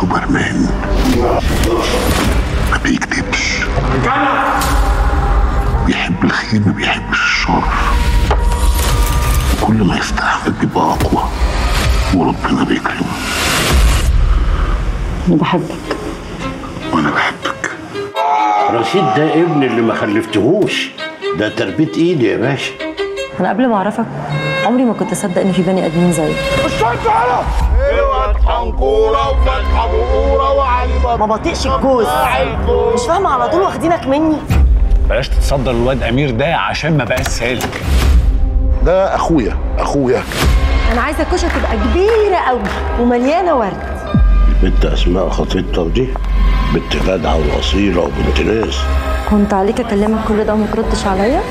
سوبرمان ما بيكذبش بيحب الخير ما بيحبش الشر كل ما يستحمل بيبقى اقوى وربنا بيكرمه انا بحبك وانا بحبك رشيد ده ابن اللي ما خلفتهوش ده تربية ايدي يا باشا انا قبل ما اعرفك عمري ما كنت اصدق ان في بني ادمين زيك ما بطيقش الجوز مش فاهمه على طول واخدينك مني بلاش تتصدر الواد امير ده عشان ما بقاش سالك ده اخويا اخويا انا عايزه الكوشه تبقى كبيره قوي ومليانه ورد البنت اسماء خطيبتك دي بنت جدعة واصيلة وبنت ناس كنت عليك اكلمك كل ده وما تردش عليا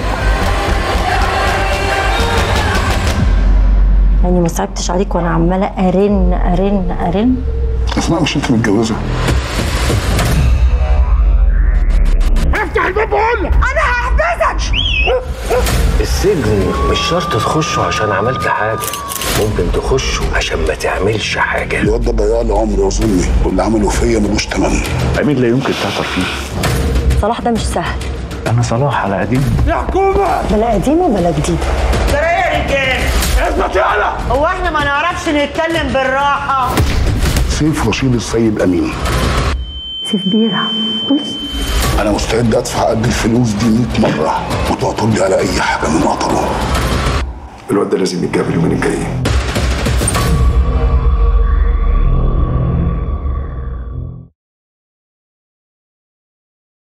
يعني ما صعبتش عليك وانا عماله ارن ارن ارن اسماء مش انت متجوزه السجن مش شرط تخشه عشان عملت حاجة ممكن تخشه عشان ما تعملش حاجة الواد ده ضيع لي عمري اظني واللي عمله فيا ملوش تمن امير لا يمكن تعطل فيه صلاح ده مش سهل انا صلاح على قديم بلا قديمه بلا جديده هو احنا ما نعرفش نتكلم بالراحه سيف رشيد السيد امين سيف بيرة بص انا مستعد ادفع قد الفلوس دي 100 مره وتعطل لي على اي حاجه من عطله الواد ده لازم يتجاب اليومين الجايين